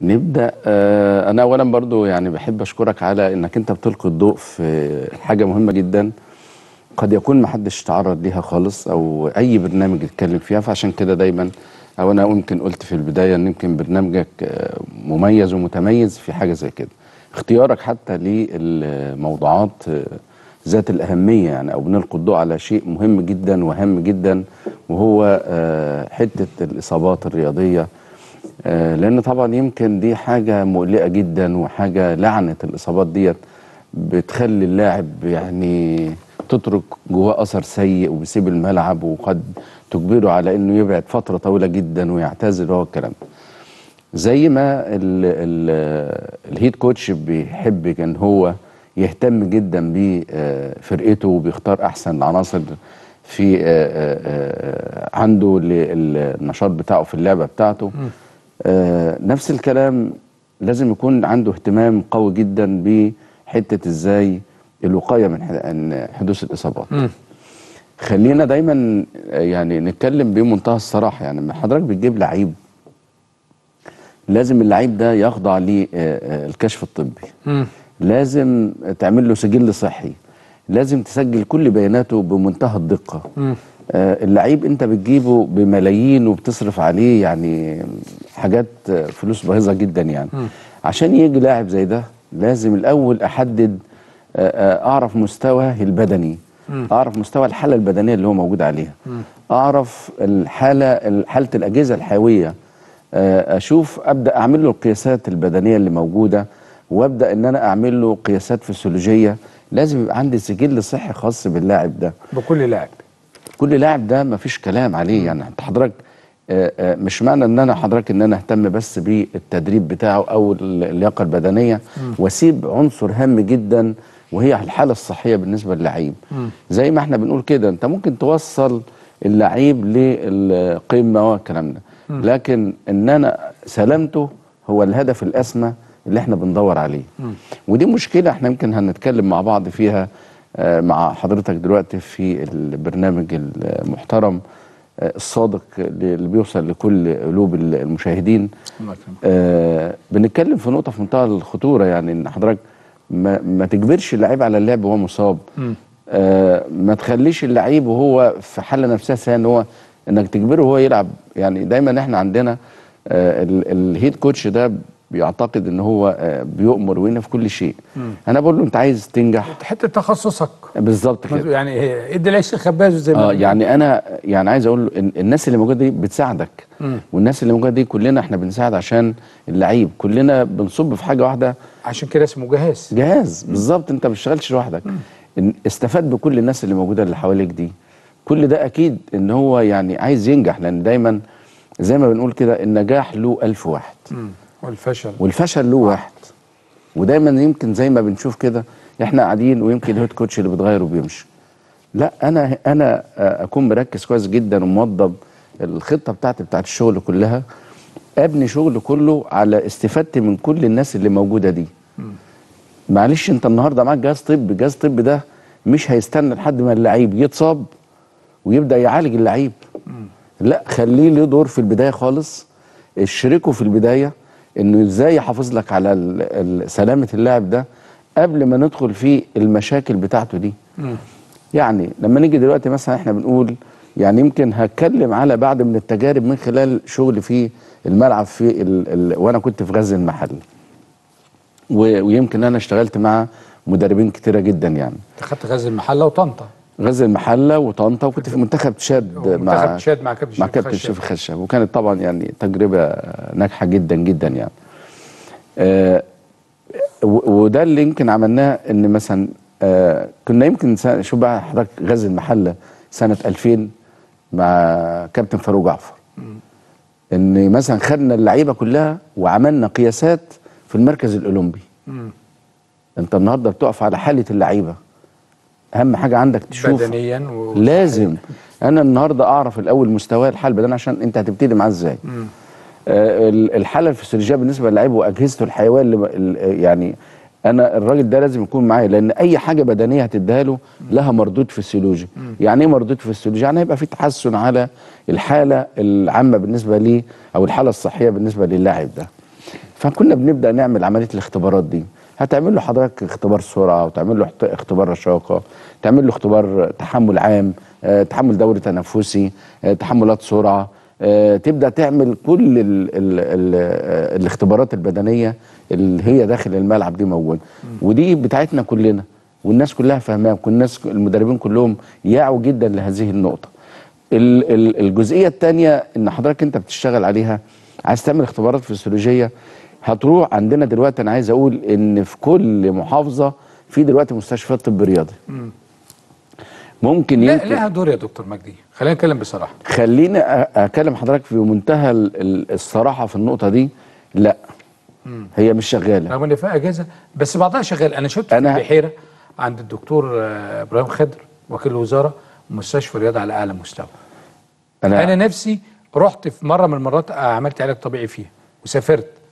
نبدا آه انا اولا برضو يعني بحب اشكرك على انك انت بتلقي الضوء في حاجه مهمه جدا قد يكون ما حدش تعرض ليها خالص او اي برنامج يتكلم فيها فعشان كده دايما او انا يمكن قلت في البدايه ان يمكن برنامجك آه، مميز ومتميز في حاجه زي كده اختيارك حتى للموضوعات آه، ذات الاهميه يعني او بنلقي الضوء على شيء مهم جدا وهام جدا وهو آه، حته الاصابات الرياضيه آه، لان طبعا يمكن دي حاجه مقلقه جدا وحاجه لعنه الاصابات ديت بتخلي اللاعب يعني تترك جواه اثر سيء وبيسيب الملعب وقد تجبره على انه يبعد فتره طويله جدا ويعتزل وهو الكلام ده زي ما ال ال الهيد كوتش بيحب كان هو يهتم جدا بفرقته وبيختار احسن العناصر في آه، آه، آه، عنده للنشاط بتاعه في اللعبه بتاعته آه، نفس الكلام لازم يكون عنده اهتمام قوي جدا بحته ازاي الوقايه من ح- عن حدوث الاصابات خلينا دايما آه، يعني نتكلم بمنتهى الصراحه يعني لما حضرتك بتجيب لعيب لازم اللعيب ده يخضع للكشف الطبي لازم تعمل له سجل صحي لازم تسجل كل بياناته بمنتهى الدقه آه، اللعيب انت بتجيبه بملايين وبتصرف عليه يعني حاجات آه، فلوس باهظه جدا يعني عشان يجي لاعب زي ده لازم الاول احدد آه، آه، اعرف مستواه البدني اعرف مستوى الحاله البدنيه اللي هو موجود عليها اعرف الحاله حاله الاجهزه الحيويه آه، اشوف ابدا اعمل له القياسات البدنيه اللي موجوده وابدا ان انا اعمل له قياسات فسيولوجيه لازم يبقى عندي سجل صحي خاص باللاعب ده بكل لاعب كل لاعب ده مفيش كلام عليه يعني انت حضرتك آه، آه، مش معنى ان انا حضرتك ان انا اهتم بس بالتدريب بتاعه او اللياقه البدنيه واسيب عنصر هام جدا وهي الحاله الصحيه بالنسبه للعيب زي ما احنا بنقول كده انت ممكن توصل اللعيب للقمه والكلام ده لكن ان انا سلامته هو الهدف الاسمى اللي احنا بندور عليه ودي مشكله احنا يمكن هنتكلم مع بعض فيها آه، مع حضرتك دلوقتي في البرنامج المحترم آه، الصادق اللي بيوصل لكل قلوب المشاهدين الله يكرمك آه بنتكلم في نقطه في منتهى الخطوره يعني ان حضرتك ما, ما تجبرش اللعيب على اللعب وهو مصاب آه ما تخليش اللعيب وهو في حاله نفسيه سيئه ان هو انك تجبره وهو يلعب يعني دايما احنا عندنا آه ال- الهيد كوتش ده بيعتقد ان هو آه بيؤمر وينا في كل شيء انا بقول له انت عايز تنجح حته تخصصك بالظبط كده يعني هي- ادي العيش الخباز زي ما اه بنقول. يعني انا يعني عايز اقول له إن الناس اللي موجوده دي بتساعدك والناس اللي موجوده دي كلنا احنا بنساعد عشان اللعيب كلنا بنصب في حاجه واحده عشان كده اسمه جهاز جهاز بالظبط انت ما بتشتغلش لوحدك إن- استفاد بكل الناس اللي موجوده اللي حواليك دي كل ده اكيد ان هو يعني عايز ينجح لان دايما زي ما بنقول كده النجاح له ألف واحد مم. والفشل والفشل له واحد ودايما يمكن زي ما بنشوف كده احنا قاعدين ويمكن الهيد كوتش اللي بيتغير وبيمشي لا انا انا اكون مركز كويس جدا وموضب الخطه بتاعتي بتاعت الشغل كلها ابني شغل كله على استفادتي من كل الناس اللي موجوده دي معلش انت النهارده معاك جهاز طبي جهاز طبي ده مش هيستنى لحد ما اللعيب يتصاب ويبدا يعالج اللعيب لا خليه له دور في البدايه خالص اشركه في البدايه انه ازاي يحافظ لك على ال- ال- سلامه اللاعب ده قبل ما ندخل في المشاكل بتاعته دي يعني لما نيجي دلوقتي مثلا احنا بنقول يعني يمكن هتكلم على بعض من التجارب من خلال شغلي في الملعب في ال ال وانا كنت في غزل المحل و- ويمكن انا اشتغلت مع مدربين كتيره جدا يعني انت خدت غزل المحله وطنطا غزل المحله وطنطا وكنت في منتخب تشاد مع منتخب تشاد مع كابتن مع شريف كابتن خشب. شريف خشب وكانت طبعا يعني تجربه ناجحه جدا جدا يعني آه و- وده اللي يمكن عملناه ان مثلا آه كنا يمكن سنة- شوف بقى حضرتك غزل المحله سنه 2000 مع كابتن فاروق جعفر ان مثلا خدنا اللعيبه كلها وعملنا قياسات في المركز الاولمبي انت النهارده بتقف على حاله اللعيبه اهم حاجه عندك تشوف بدنيا و... لازم انا النهارده اعرف الاول مستواه الحال البدني عشان انت هتبتدي معاه ازاي آه ال- الحاله الفسيولوجيه بالنسبه للعيب واجهزته الحيويه اللي ال- يعني انا الراجل ده لازم يكون معايا لان اي حاجه بدنيه هتديها له لها مردود فسيولوجي يعني ايه مردود فسيولوجي يعني هيبقى في تحسن على الحاله العامه بالنسبه ليه او الحاله الصحيه بالنسبه للاعب ده فكنا بنبدا نعمل عمليه الاختبارات دي هتعمل له حضرتك اختبار سرعه وتعمل له احت- اختبار رشاقه تعمل له اختبار تحمل عام آه، تحمل دوري تنفسي آه، تحملات سرعه آه، تبدا تعمل كل ال ال ال آه، الاختبارات البدنيه اللي هي داخل الملعب دي موجوده ودي بتاعتنا كلنا والناس كلها فاهماها وكل الناس المدربين كلهم يعوا جدا لهذه النقطه ال- ال- الجزئيه الثانيه ان حضرتك انت بتشتغل عليها عايز تعمل اختبارات فسيولوجيه هتروح عندنا دلوقتي انا عايز اقول ان في كل محافظه في دلوقتي مستشفيات طب رياضي ممكن لا يمكن لها دور يا دكتور مجدي خلينا نتكلم بصراحه خليني أ- اكلم حضرتك في منتهى ال- ال- الصراحه في النقطه دي لا هي مش شغاله رغم ان فيها اجهزه بس بعضها شغال انا شفت في أنا- البحيره عند الدكتور آه، ابراهيم خضر وكيل الوزاره مستشفى رياضه على اعلى مستوى انا, انا نفسي رحت في مره من المرات عملت علاج طبيعي فيها وسافرت